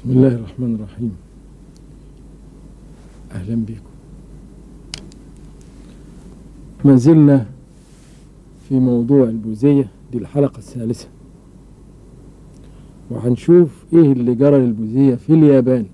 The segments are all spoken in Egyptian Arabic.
بسم الله الرحمن الرحيم أهلا بكم ما زلنا في موضوع البوذية دي الحلقة الثالثة وهنشوف ايه اللي جرى للبوذية في اليابان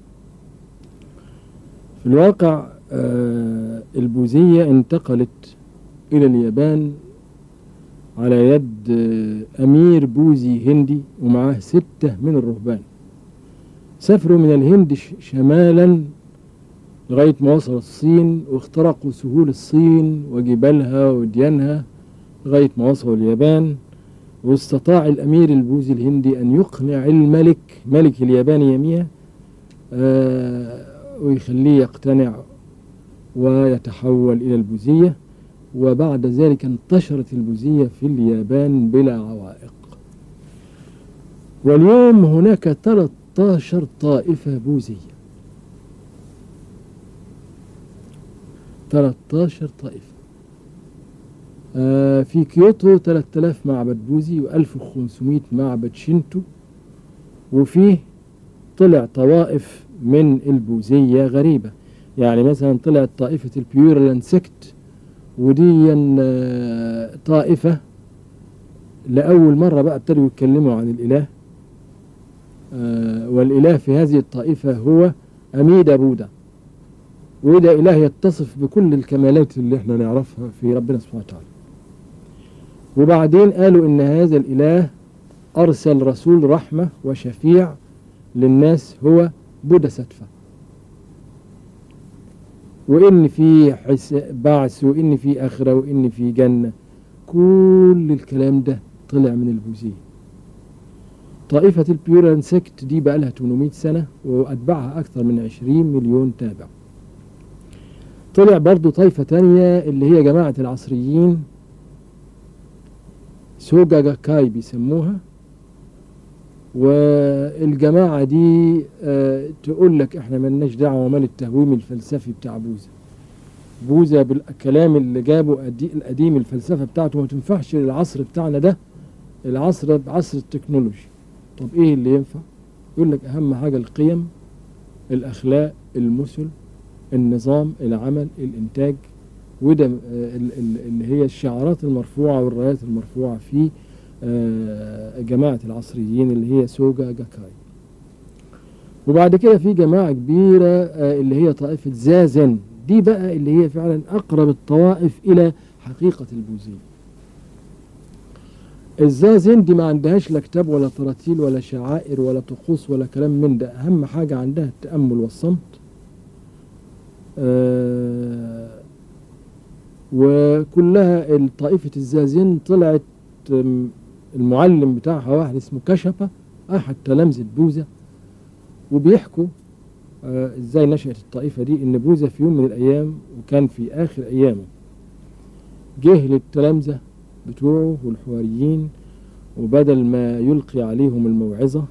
في الواقع آه البوذية انتقلت إلى اليابان على يد آه أمير بوذي هندي ومعاه ستة من الرهبان سافروا من الهند شمالا لغاية ما وصلوا الصين واخترقوا سهول الصين وجبالها وديانها لغاية ما وصلوا اليابان واستطاع الأمير البوذي الهندي أن يقنع الملك ملك اليابان يميها آه ويخليه يقتنع ويتحول إلى البوذية وبعد ذلك انتشرت البوذية في اليابان بلا عوائق واليوم هناك 13 طائفة بوذية 13 طائفة آه في كيوتو 3000 معبد بوذي و1500 معبد شينتو وفيه طلع طوائف من البوذية غريبة يعني مثلا طلعت طائفة البيورلان سكت ودي آه طائفة لأول مرة بقى ابتدوا يتكلموا عن الإله آه والإله في هذه الطائفة هو أميدا بودا وده إله يتصف بكل الكمالات اللي احنا نعرفها في ربنا سبحانه وتعالى وبعدين قالوا إن هذا الإله أرسل رسول رحمة وشفيع للناس هو بودا ستفا وإن في بعث وإن في آخرة وإن في جنة كل الكلام ده طلع من البوذية طائفة البيوران سكت دي بقى لها 800 سنة وأتبعها أكثر من 20 مليون تابع طلع برضو طائفة تانية اللي هي جماعة العصريين سوجا جاكاي بيسموها والجماعة دي آه تقول لك احنا ملناش دعوة مال التهويم الفلسفي بتاع بوذا بوذا بالكلام اللي جابه القديم الفلسفة بتاعته ما تنفعش للعصر بتاعنا ده العصر عصر التكنولوجي طب ايه اللي ينفع يقول لك اهم حاجة القيم الاخلاق المثل النظام العمل الانتاج وده اللي هي الشعارات المرفوعة والرايات المرفوعة في جماعة العصريين اللي هي سوجا جاكاي وبعد كده في جماعة كبيرة اللي هي طائفة زازن دي بقى اللي هي فعلا أقرب الطوائف إلى حقيقة البوذية الزازن دي ما عندهاش لا كتاب ولا تراتيل ولا شعائر ولا طقوس ولا كلام من ده أهم حاجة عندها التأمل والصمت آه وكلها طائفة الزازن طلعت المعلم بتاعها واحد اسمه كشفة أحد تلامذة بوذا وبيحكوا آه ازاي نشأت الطائفة دي ان بوذا في يوم من الايام وكان في اخر ايامه جه للتلامذة بتوعه والحواريين وبدل ما يلقي عليهم الموعظة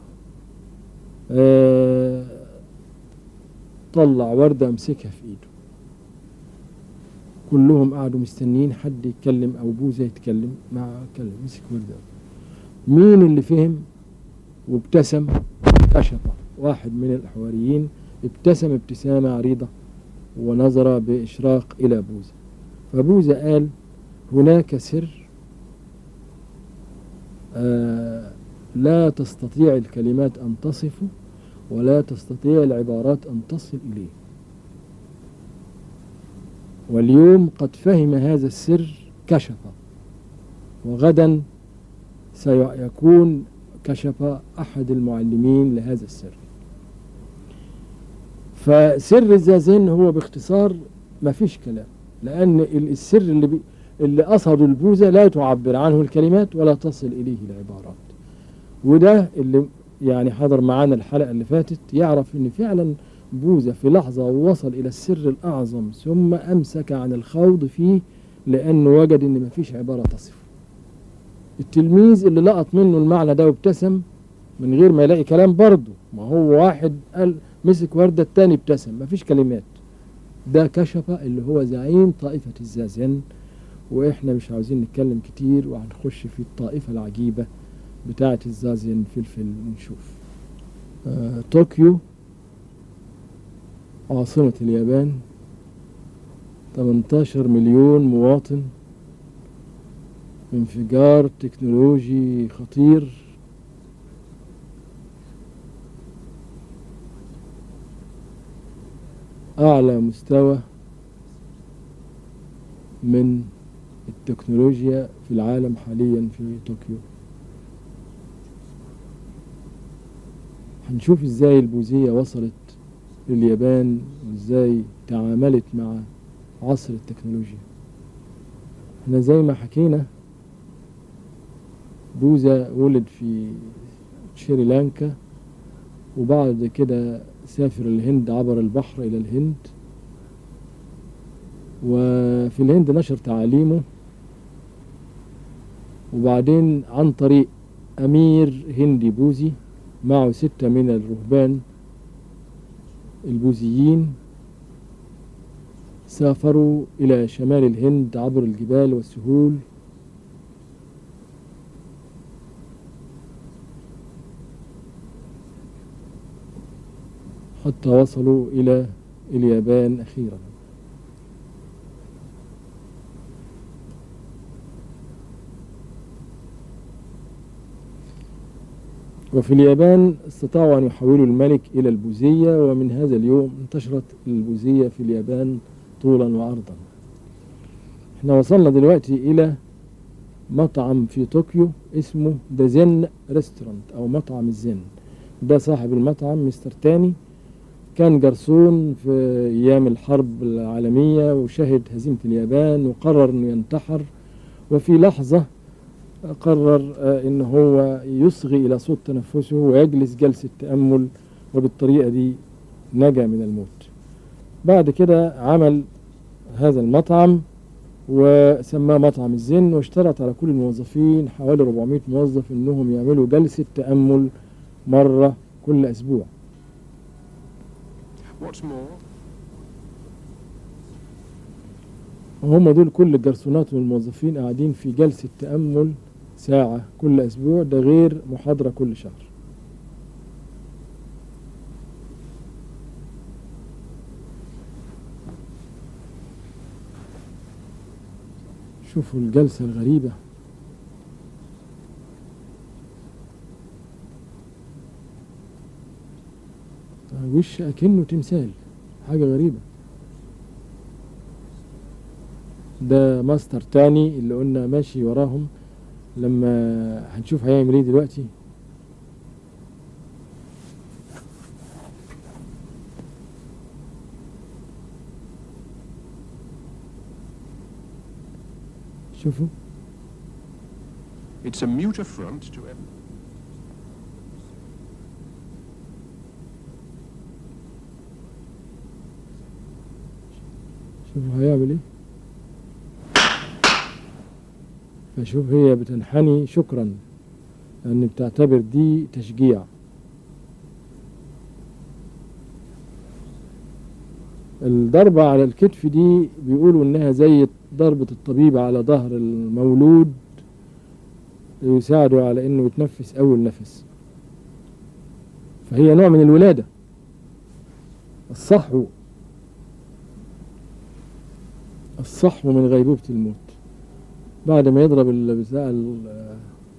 آه طلع وردة امسكها في ايده كلهم قعدوا مستنيين حد يتكلم او بوذا يتكلم مع كلم مسك وردة مين اللي فهم وابتسم كشف واحد من الحواريين ابتسم ابتسامة عريضة ونظر بإشراق إلى بوذا فبوذا قال هناك سر آه لا تستطيع الكلمات أن تصفه ولا تستطيع العبارات أن تصل إليه واليوم قد فهم هذا السر كشف وغدا سيكون كشف أحد المعلمين لهذا السر فسر الزازين هو باختصار ما فيش كلام لأن السر اللي بي اللي أصهد البوذا لا تعبر عنه الكلمات ولا تصل إليه العبارات وده اللي يعني حضر معانا الحلقة اللي فاتت يعرف إن فعلا بوذا في لحظة وصل إلى السر الأعظم ثم أمسك عن الخوض فيه لأنه وجد إن مفيش عبارة تصفه التلميذ اللي لقط منه المعنى ده وابتسم من غير ما يلاقي كلام برضه ما هو واحد قال مسك وردة التاني ابتسم مفيش كلمات ده كشف اللي هو زعيم طائفة الزازن واحنا مش عاوزين نتكلم كتير وهنخش في الطائفة العجيبة بتاعة الزازن في الفيلم ونشوف آه، طوكيو عاصمة اليابان 18 مليون مواطن انفجار تكنولوجي خطير أعلى مستوى من التكنولوجيا في العالم حاليا في طوكيو هنشوف ازاي البوذية وصلت لليابان وازاي تعاملت مع عصر التكنولوجيا احنا زي ما حكينا بوذا ولد في شريلانكا وبعد كده سافر الهند عبر البحر إلى الهند وفي الهند نشر تعاليمه وبعدين عن طريق أمير هندي بوذي معه ستة من الرهبان البوذيين سافروا إلى شمال الهند عبر الجبال والسهول حتى وصلوا إلى اليابان أخيرا وفي اليابان استطاعوا أن يحولوا الملك إلى البوذية ومن هذا اليوم انتشرت البوذية في اليابان طولا وعرضا احنا وصلنا دلوقتي إلى مطعم في طوكيو اسمه ذا زين ريستورانت أو مطعم الزن ده صاحب المطعم مستر تاني كان جرسون في أيام الحرب العالمية وشهد هزيمة اليابان وقرر أنه ينتحر وفي لحظة قرر آه، أنه هو يصغي إلى صوت تنفسه ويجلس جلسة تأمل وبالطريقة دي نجا من الموت بعد كده عمل هذا المطعم وسماه مطعم الزن واشترط على كل الموظفين حوالي 400 موظف انهم يعملوا جلسة تأمل مرة كل أسبوع What's more, وهم دول كل الجرسونات والموظفين قاعدين في جلسة تأمل ساعة كل أسبوع ده غير محاضرة كل شهر شوفوا الجلسة الغريبة وش أكنه تمثال حاجة غريبة ده ماستر تاني اللي قلنا ماشي وراهم لما هنشوف هيعمل ايه دلوقتي شوفوا it's a mute affront to every. شوفوا هيعمل ايه فشوف هي بتنحني شكرا لان بتعتبر دي تشجيع الضربة على الكتف دي بيقولوا انها زي ضربة الطبيب على ظهر المولود يساعده على انه يتنفس اول نفس فهي نوع من الولادة الصحو الصحو من غيبوبة الموت بعد ما يضرب ال- بتاع ال-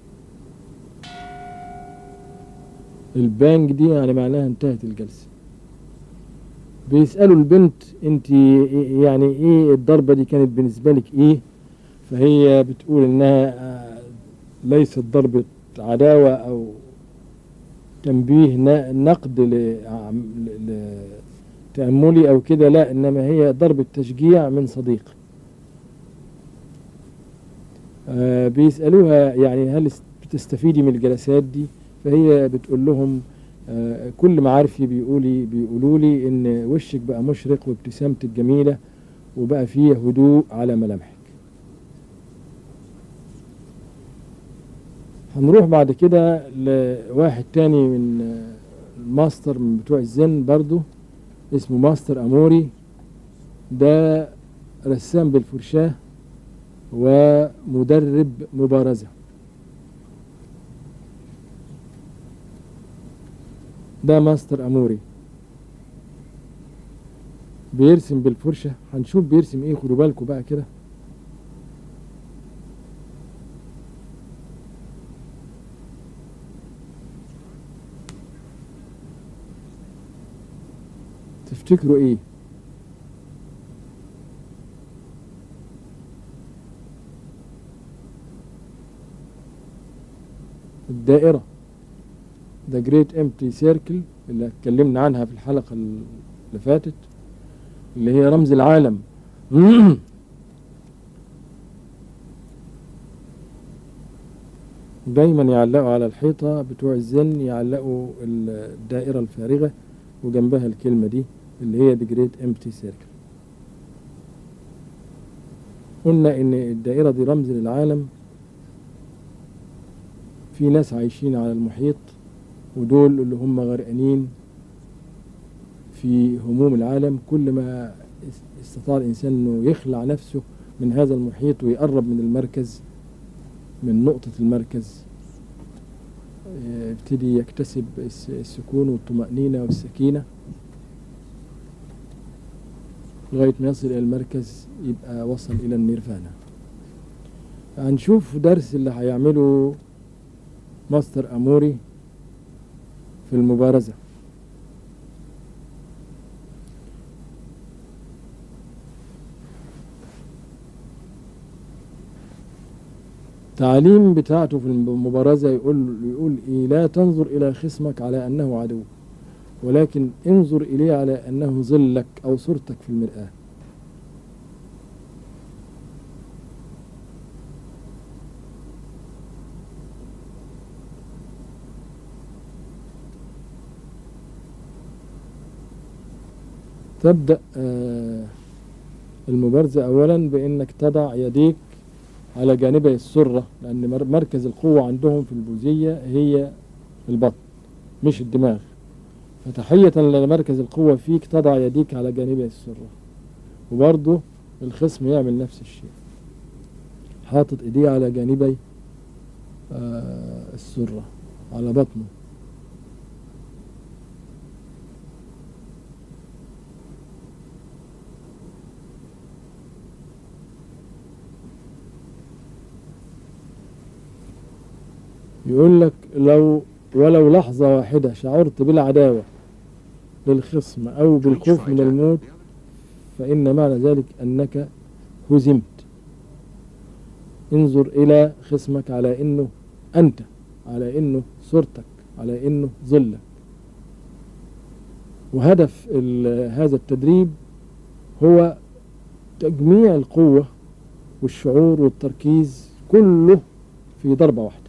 البانج دي يعني معناها انتهت الجلسة بيسألوا البنت انت يعني ايه الضربة دي كانت بالنسبة لك ايه فهي بتقول انها آه، ليست ضربة عداوة او تنبيه ن- نقد لعم- ل- لتأملي او كده لا انما هي ضربة تشجيع من صديق آه، بيسألوها يعني هل است- بتستفيدي من الجلسات دي فهي بتقول لهم آه، كل معارفي بيقولي بيقولوا لي ان وشك بقى مشرق وابتسامتك جميلة وبقى فيه هدوء على ملامحك هنروح بعد كده لواحد تاني من آه، الماستر من بتوع الزن برضو اسمه ماستر اموري ده رسام بالفرشاه ومدرب مبارزة ده ماستر اموري بيرسم بالفرشة هنشوف بيرسم ايه خدوا بالكم بقى كده تفتكروا ايه الدائرة The Great Empty Circle اللي اتكلمنا عنها في الحلقة اللي فاتت اللي هي رمز العالم دايما يعلقوا على الحيطة بتوع الزن يعلقوا الدائرة الفارغة وجنبها الكلمة دي اللي هي The Great Empty Circle قلنا ان الدائرة دي رمز للعالم في ناس عايشين على المحيط ودول اللي هم غرقانين في هموم العالم كل ما استطاع الإنسان أنه يخلع نفسه من هذا المحيط ويقرب من المركز من نقطة المركز يبتدي يكتسب السكون والطمأنينة والسكينة لغاية ما يصل إلى المركز يبقى وصل إلى النيرفانا هنشوف درس اللي هيعمله ماستر أموري في المبارزة التعليم بتاعته في المبارزة يقول يقول إيه لا تنظر إلى خصمك على أنه عدو ولكن انظر إليه على أنه ظلك أو صورتك في المرآة تبدأ المبارزة أولا بأنك تضع يديك على جانبي السرة لأن مركز القوة عندهم في البوذية هي البطن مش الدماغ فتحية لمركز القوة فيك تضع يديك على جانبي السرة وبرضه الخصم يعمل نفس الشيء حاطط ايديه على جانبي آه السرة على بطنه يقول لك لو ولو لحظة واحدة شعرت بالعداوة للخصم أو بالخوف من الموت فإن معنى ذلك أنك هزمت انظر إلى خصمك على أنه أنت على أنه صورتك على أنه ظلك وهدف هذا التدريب هو تجميع القوة والشعور والتركيز كله في ضربة واحدة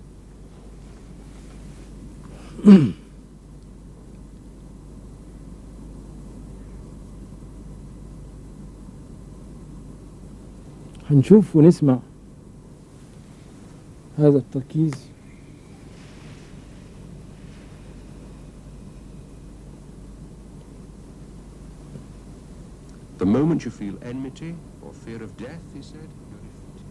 هنشوف ونسمع هذا التركيز The moment you feel enmity or fear of death, he said, you're defeated.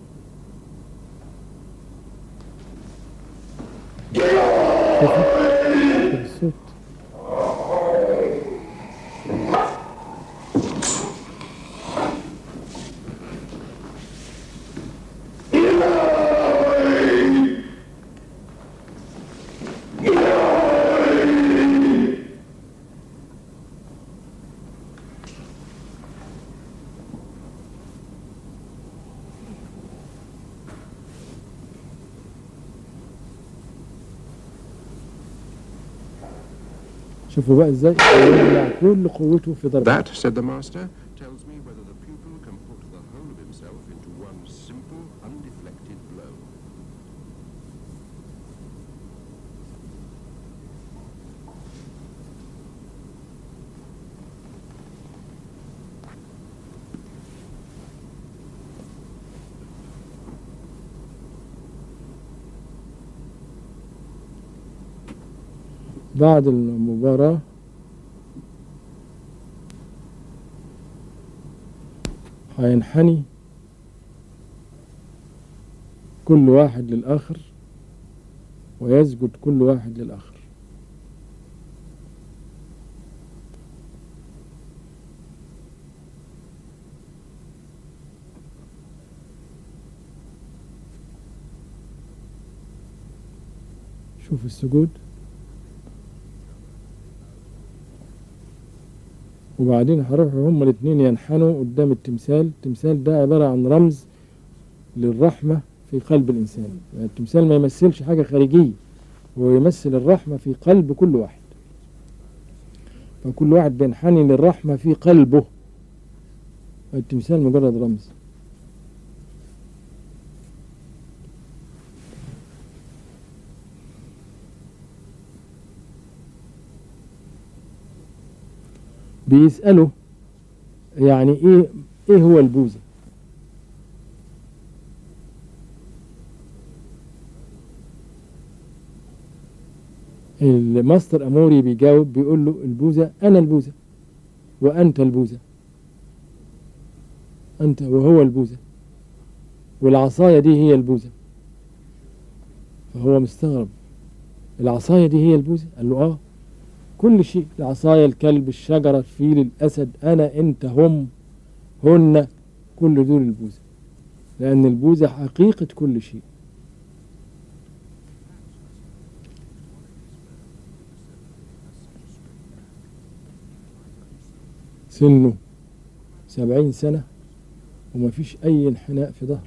الصوت شوفوا بقى ازاي يولع كل قوته في ضربة That, said the master, tells me whether the pupil can put the whole of himself into one simple, undeflected blow. بعد المباراة هينحني كل واحد للآخر ويسجد كل واحد للآخر شوف السجود وبعدين هيروحوا هما الاتنين ينحنوا قدام التمثال التمثال ده عبارة عن رمز للرحمة في قلب الإنسان يعني التمثال ما يمثلش حاجة خارجية هو يمثل الرحمة في قلب كل واحد فكل واحد بينحني للرحمة في قلبه التمثال مجرد رمز بيسأله يعني ايه ايه هو البوذا الماستر اموري بيجاوب بيقول له البوذا انا البوذا وانت البوذا انت وهو البوذا والعصايه دي هي البوذا فهو مستغرب العصايه دي هي البوذا قال له اه كل شيء العصايه الكلب الشجره الفيل الاسد انا انت هم هن كل دول البوذا لان البوذا حقيقه كل شيء سنه سبعين سنة وما فيش أي انحناء في ظهره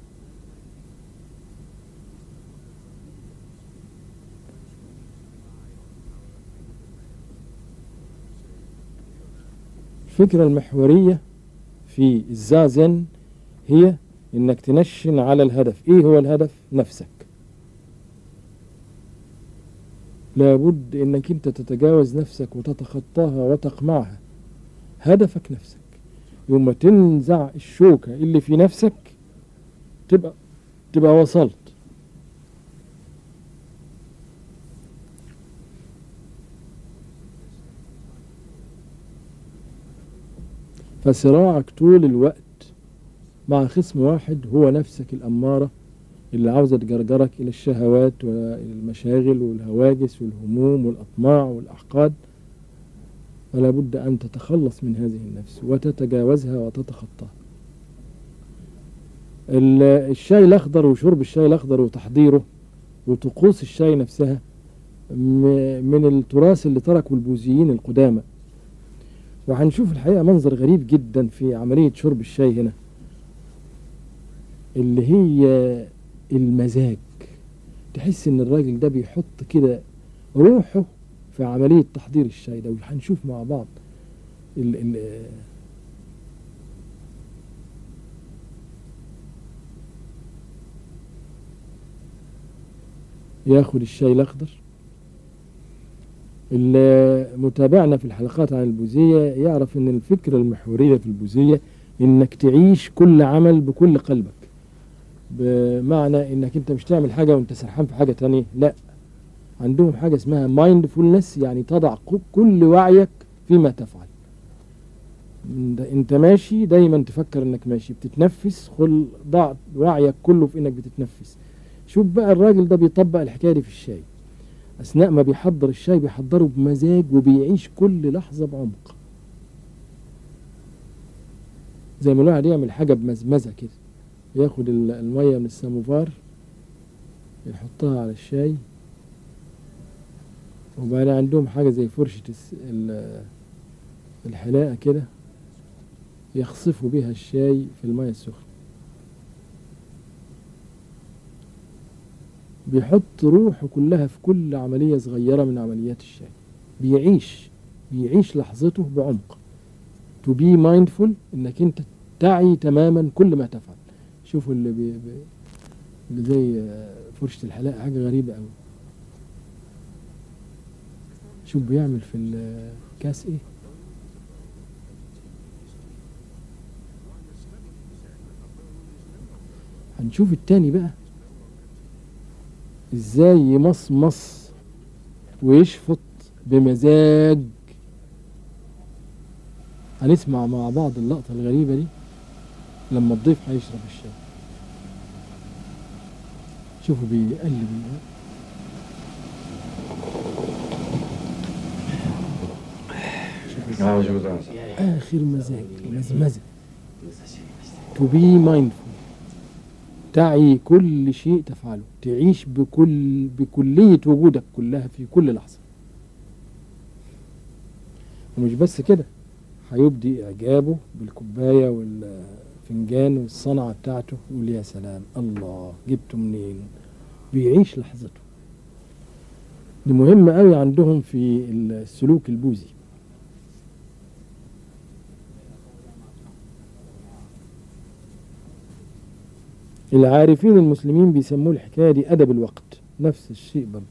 الفكرة المحورية في الزازن هي انك تنشن على الهدف ايه هو الهدف نفسك لابد انك انت تتجاوز نفسك وتتخطاها وتقمعها هدفك نفسك يوم ما تنزع الشوكة اللي في نفسك تبقى تبقى وصلت فصراعك طول الوقت مع خصم واحد هو نفسك الأمارة اللي عاوزة تجرجرك إلى الشهوات والمشاغل والهواجس والهموم والأطماع والأحقاد فلا بد أن تتخلص من هذه النفس وتتجاوزها وتتخطاها الشاي الأخضر وشرب الشاي الأخضر وتحضيره وطقوس الشاي نفسها من التراث اللي تركه البوذيين القدامى وهنشوف الحقيقة منظر غريب جدا في عملية شرب الشاي هنا اللي هي المزاج تحس ان الراجل ده بيحط كده روحه في عملية تحضير الشاي ده وهنشوف مع بعض ال ال ياخد الشاي الأخضر اللي متابعنا في الحلقات عن البوذية يعرف ان الفكرة المحورية في البوذية انك تعيش كل عمل بكل قلبك بمعنى انك انت مش تعمل حاجة وانت سرحان في حاجة تانية لا عندهم حاجة اسمها مايندفولنس يعني تضع كل وعيك فيما تفعل انت ماشي دايما تفكر انك ماشي بتتنفس خل ضع وعيك كله في انك بتتنفس شوف بقى الراجل ده بيطبق الحكاية دي في الشاي اثناء ما بيحضر الشاي بيحضره بمزاج وبيعيش كل لحظة بعمق زي ما الواحد يعمل حاجة بمزمزة كده ياخد المية من الساموفار يحطها على الشاي وبعدين عندهم حاجة زي فرشة الحلاقة كده يخصفوا بيها الشاي في المية السخنة بيحط روحه كلها في كل عملية صغيرة من عمليات الشاي بيعيش بيعيش لحظته بعمق to be mindful انك انت تعي تماما كل ما تفعل شوفوا اللي بي بي اللي زي فرشة الحلاقة حاجة غريبة قوي شوف بيعمل في الكاس ايه هنشوف التاني بقى ازاي يمصمص ويشفط بمزاج هنسمع مع بعض اللقطة الغريبة دي لما الضيف هيشرب الشاي شوفوا بيقلب آخر مزاج مزمزة to be mindful تعي كل شيء تفعله تعيش بكل بكلية وجودك كلها في كل لحظة ومش بس كده هيبدي إعجابه بالكوباية والفنجان والصنعة بتاعته يقول يا سلام الله جبته منين بيعيش لحظته دي مهمة قوي عندهم في السلوك البوذي العارفين المسلمين بيسموه الحكاية دي أدب الوقت نفس الشيء برضه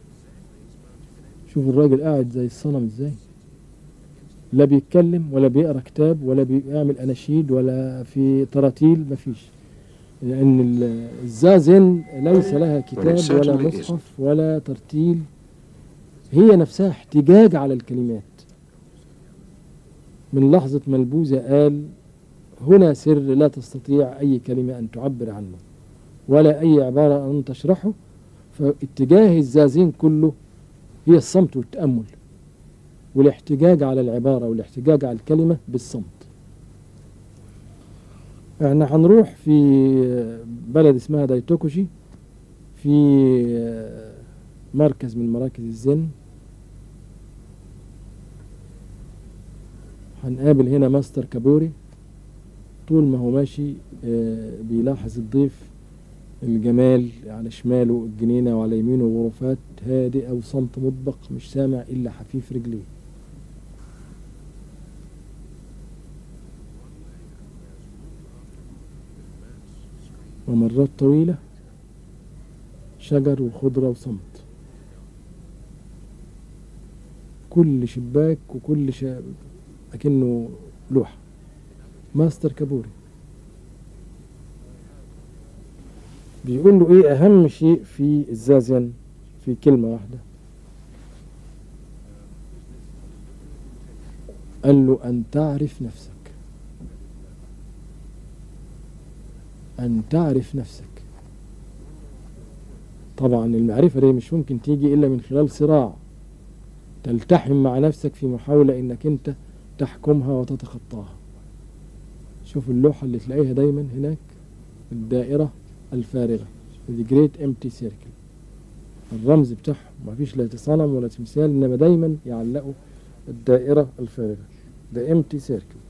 شوف الراجل قاعد زي الصنم ازاي لا بيتكلم ولا بيقرا كتاب ولا بيعمل اناشيد ولا في تراتيل مفيش لان ال- الزازن ليس لها كتاب ولا certainly مصحف ولا ترتيل هي نفسها احتجاج على الكلمات من لحظة ما البوذا قال هنا سر لا تستطيع أي كلمة أن تعبر عنه ولا أي عبارة أن تشرحه فاتجاه الزازين كله هي الصمت والتأمل والاحتجاج على العبارة والاحتجاج على الكلمة بالصمت احنا هنروح في بلد اسمها دايتوكوشي في مركز من مراكز الزن هنقابل هنا ماستر كابوري طول ما هو ماشي آه، بيلاحظ الضيف الجمال على شماله الجنينة وعلى يمينه غرفات هادئة وصمت مطبق مش سامع إلا حفيف رجليه ومرات طويلة شجر وخضرة وصمت كل شباك وكل شا... أكنه لوحة ماستر كابوري بيقول له ايه اهم شيء في الزازن في كلمة واحدة قال له ان تعرف نفسك ان تعرف نفسك طبعا المعرفة دي مش ممكن تيجي الا من خلال صراع تلتحم مع نفسك في محاولة انك انت تحكمها وتتخطاها شوف اللوحة اللي تلاقيها دايما هناك الدائرة الفارغة The Great Empty Circle الرمز بتاعهم ما فيش لا صنم ولا تمثال إنما دايما يعلقوا الدائرة الفارغة The Empty Circle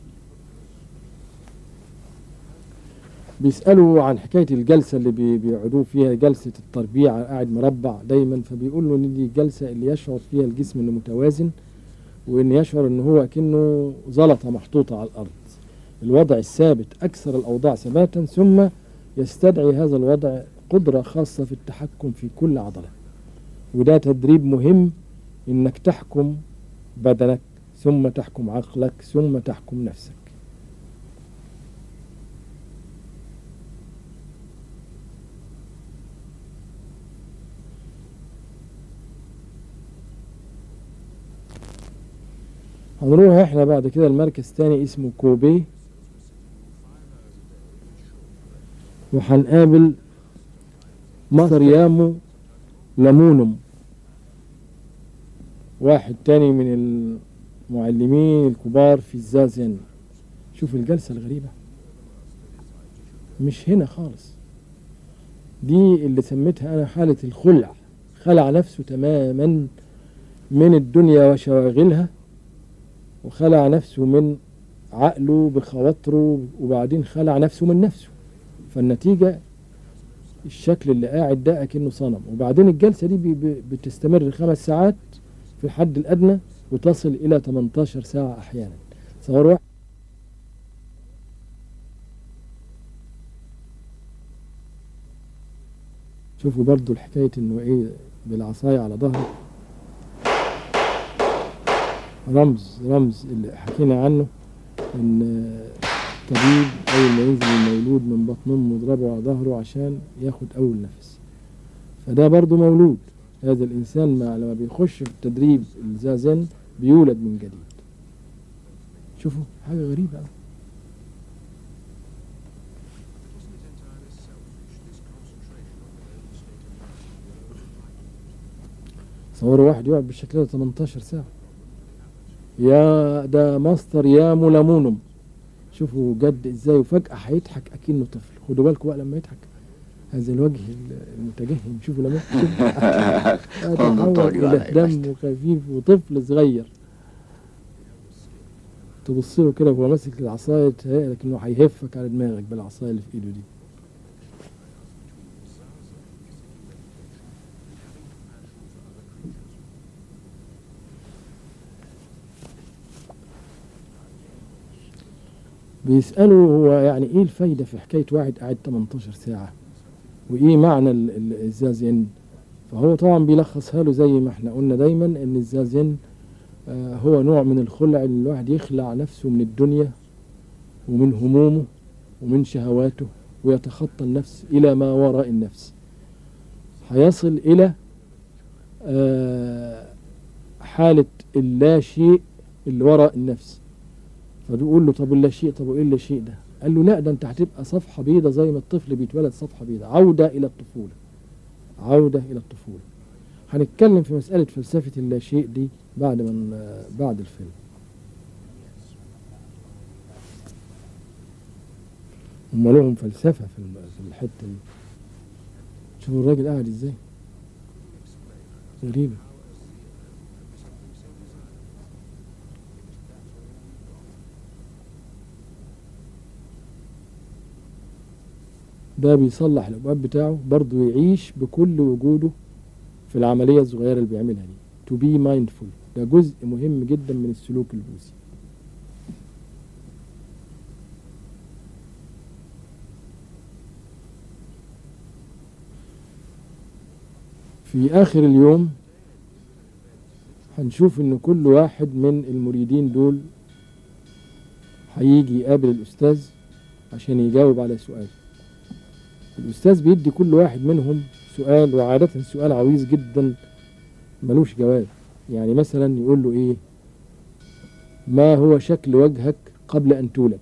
بيسألوا عن حكاية الجلسة اللي بي- بيقعدوا فيها جلسة التربيع قاعد مربع دايما فبيقول له إن دي الجلسة اللي يشعر فيها الجسم إنه متوازن وإن يشعر إن هو كأنه زلطة محطوطة على الأرض الوضع الثابت أكثر الأوضاع ثباتا ثم يستدعي هذا الوضع قدرة خاصة في التحكم في كل عضلة وده تدريب مهم إنك تحكم بدنك ثم تحكم عقلك ثم تحكم نفسك هنروح احنا بعد كده المركز تاني اسمه كوبي وهنقابل مصر يامو لمونم واحد تاني من المعلمين الكبار في الزازن شوف الجلسة الغريبة مش هنا خالص دي اللي سميتها أنا حالة الخلع خلع نفسه تماما من الدنيا وشواغلها وخلع نفسه من عقله بخواطره وبعدين خلع نفسه من نفسه فالنتيجة الشكل اللي قاعد ده أكنه صنم وبعدين الجلسة دي بي- بي- بتستمر خمس ساعات في الحد الأدنى وتصل إلى 18 ساعة أحيانا تصور واحد شوفوا برضو الحكاية إنه إيه بالعصاية على ظهره رمز رمز اللي حكينا عنه إن الطبيب أول ما ينزل المولود من بطن أمه يضربه على ظهره عشان ياخد أول نفس فده برضو مولود هذا الإنسان ما لما بيخش في التدريب الزازن بيولد من جديد شوفوا حاجة غريبة أوي. تصوروا واحد يقعد بالشكل ده 18 ساعة يا ده ماستر يا مولامونم شوفوا جد ازاي وفجأة هيضحك أكنه طفل خدوا بالكم بقى لما يضحك هذا الوجه المتجهم شوفوا لما انظر تحول طاقة الى دم خفيف وطفل صغير تبص له كده وهو ماسك العصايه تهيأ لك انه هيهفك على دماغك بالعصايه اللي في ايده دي بيسألوا هو يعني ايه الفايدة في حكاية واحد قاعد 18 ساعة وايه معنى ال- ال- الزازين فهو طبعا بيلخصها له زي ما احنا قلنا دايما ان الزازين آه، هو نوع من الخلع اللي الواحد يخلع نفسه من الدنيا ومن همومه ومن شهواته ويتخطى النفس إلى ما وراء النفس هيصل إلى آه، حالة اللا شيء اللي وراء النفس فبيقول له طب اللا شيء طب وايه اللا شيء ده قال له لا ده انت هتبقى صفحة بيضة زي ما الطفل بيتولد صفحة بيضة عودة إلى الطفولة عودة إلى الطفولة هنتكلم في مسألة فلسفة اللا شيء دي بعد من بعد الفيلم هم لهم فلسفة في الم- في الحتة دي شوفوا الراجل قاعد ازاي غريبة ده بيصلح الأبواب بتاعه برضه يعيش بكل وجوده في العملية الصغيرة اللي بيعملها دي to be mindful ده جزء مهم جدا من السلوك البوذي في آخر اليوم هنشوف إن كل واحد من المريدين دول هيجي يقابل الأستاذ عشان يجاوب على سؤال الأستاذ بيدي كل واحد منهم سؤال وعادة سؤال عويص جدا ملوش جواب يعني مثلا يقول له ايه ما هو شكل وجهك قبل ان تولد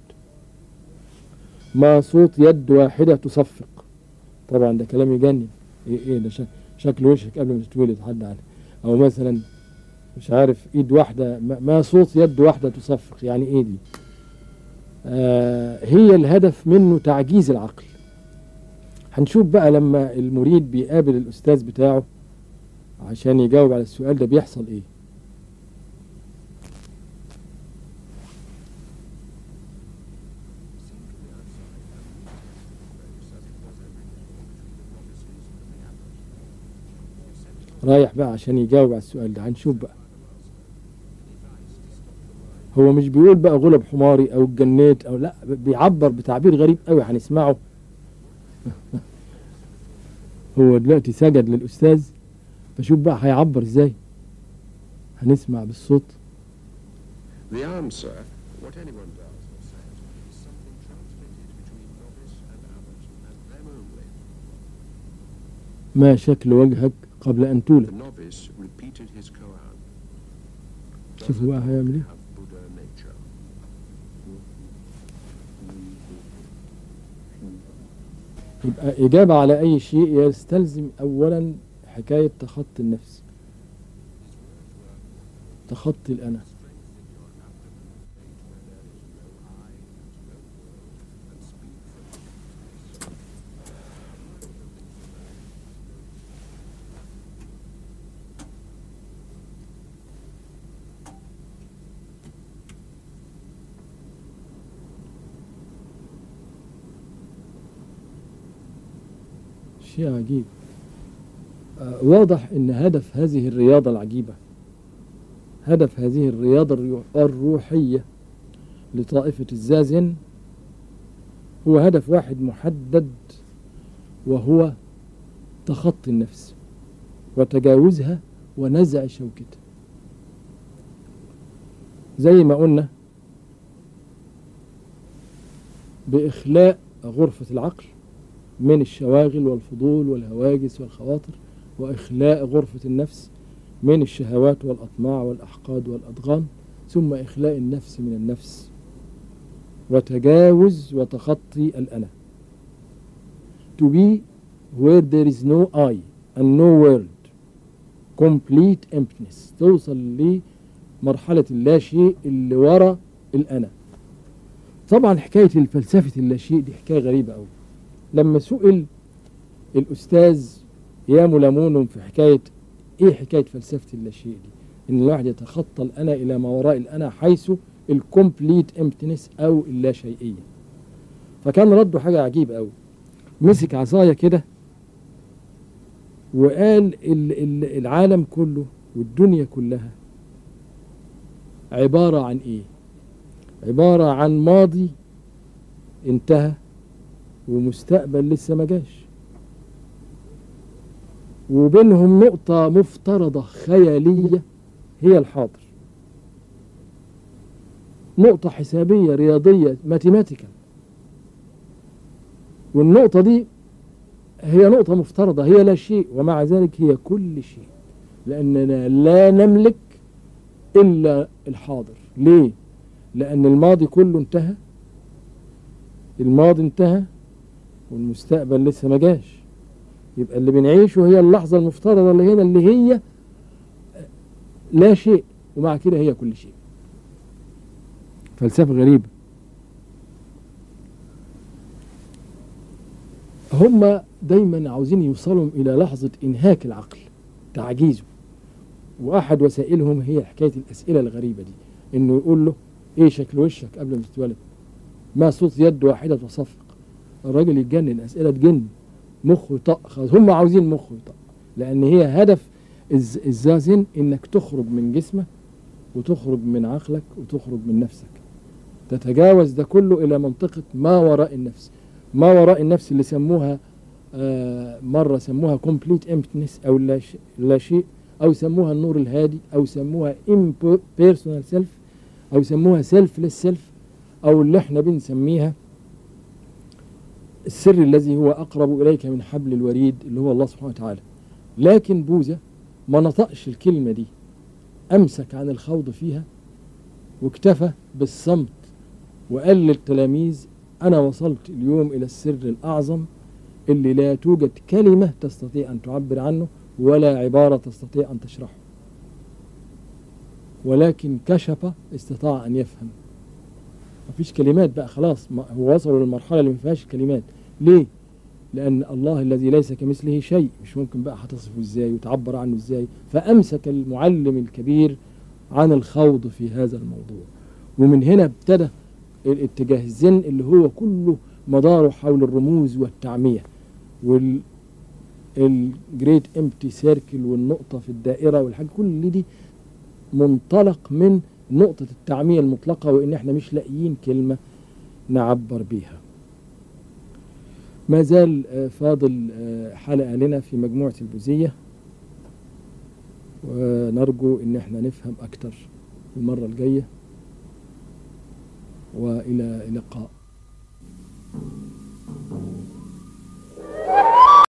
ما صوت يد واحدة تصفق طبعا ده كلام يجنن ايه ايه ده شك- شكل وشك قبل ما تتولد حد عارف او مثلا مش عارف ايد واحدة ما ما صوت يد واحدة تصفق يعني ايه دي آه هي الهدف منه تعجيز العقل هنشوف بقى لما المريد بيقابل الأستاذ بتاعه عشان يجاوب على السؤال ده بيحصل إيه رايح بقى عشان يجاوب على السؤال ده هنشوف بقى هو مش بيقول بقى غلب حماري او اتجنيت او لا بيعبر بتعبير غريب قوي هنسمعه هو دلوقتي سجد للأستاذ فشوف بقى هيعبر ازاي هنسمع بالصوت The answer, what anyone does or says, is something transmitted between novice and abbot, and them only. ما شكل وجهك قبل أن The تولد novice repeated his koan. شوفوا بقى هيعمل ايه Have Buddha nature. يبقى إجابة على أي شيء يستلزم أولا حكاية تخطي النفس تخطي الأنا شيء عجيب آه، واضح ان هدف هذه الرياضة العجيبة هدف هذه الرياضة الريو- الروحية لطائفة الزازن هو هدف واحد محدد وهو تخطي النفس وتجاوزها ونزع شوكتها زي ما قلنا بإخلاء غرفة العقل من الشواغل والفضول والهواجس والخواطر وإخلاء غرفة النفس من الشهوات والأطماع والأحقاد والأضغام ثم إخلاء النفس من النفس وتجاوز وتخطي الأنا to be where there is no I and no world complete emptiness توصل لمرحلة اللاشيء اللي ورا الأنا طبعا حكاية الفلسفة اللاشيء دي حكاية غريبة أوي لما سئل الأستاذ يامو لمون في حكاية إيه حكاية فلسفة اللاشيء دي إن الواحد يتخطى الأنا إلى ما وراء الأنا حيث الكومبليت امبتنس أو اللاشيئية فكان رده حاجة عجيبة أوي مسك عصاية كده وقال ال- ال- العالم كله والدنيا كلها عبارة عن إيه؟ عبارة عن ماضي انتهى ومستقبل لسه ما جاش وبينهم نقطة مفترضة خيالية هي الحاضر نقطة حسابية رياضية ماتيماتيكال والنقطة دي هي نقطة مفترضة هي لا شيء ومع ذلك هي كل شيء لأننا لا نملك إلا الحاضر ليه؟ لأن الماضي كله انتهى الماضي انتهى والمستقبل لسه ما جاش يبقى اللي بنعيشه هي اللحظة المفترضة اللي هنا اللي هي لا شيء ومع كده هي كل شيء فلسفة غريبة هم دايما عاوزين يوصلوا إلى لحظة إنهاك العقل تعجيزه وأحد وسائلهم هي حكاية الأسئلة الغريبة دي إنه يقول له إيه شكل وشك قبل ما تتولد ما صوت يد واحدة تصفق الراجل يتجنن أسئلة تجن مخه يطق خلاص هم عاوزين مخه يطق لأن هي هدف الز- الزازن إنك تخرج من جسمك وتخرج من عقلك وتخرج من نفسك تتجاوز ده كله إلى منطقة ما وراء النفس ما وراء النفس اللي سموها آه، مرة سموها complete emptiness أو لا شيء, لا شيء أو سموها النور الهادي أو سموها impersonal self أو سموها selfless self أو اللي احنا بنسميها السر الذي هو أقرب إليك من حبل الوريد اللي هو الله سبحانه وتعالى لكن بوذا ما نطقش الكلمة دي أمسك عن الخوض فيها واكتفى بالصمت وقال للتلاميذ أنا وصلت اليوم إلى السر الأعظم اللي لا توجد كلمة تستطيع أن تعبر عنه ولا عبارة تستطيع أن تشرحه ولكن كشف استطاع أن يفهم مفيش كلمات بقى خلاص ما- هو وصلوا للمرحلة اللي ما فيهاش كلمات ليه؟ لأن الله الذي ليس كمثله شيء مش ممكن بقى هتصفه ازاي وتعبر عنه ازاي فأمسك المعلم الكبير عن الخوض في هذا الموضوع ومن هنا ابتدى الاتجاه الزن اللي هو كله مداره حول الرموز والتعمية وال الجريت امبتي سيركل والنقطة في الدائرة والحاجة كل دي منطلق من نقطة التعمية المطلقة وإن احنا مش لاقيين كلمة نعبر بيها ما زال آه، فاضل آه، حلقة لنا في مجموعة البوذية ونرجو إن احنا نفهم أكتر المرة الجاية وإلى لقاء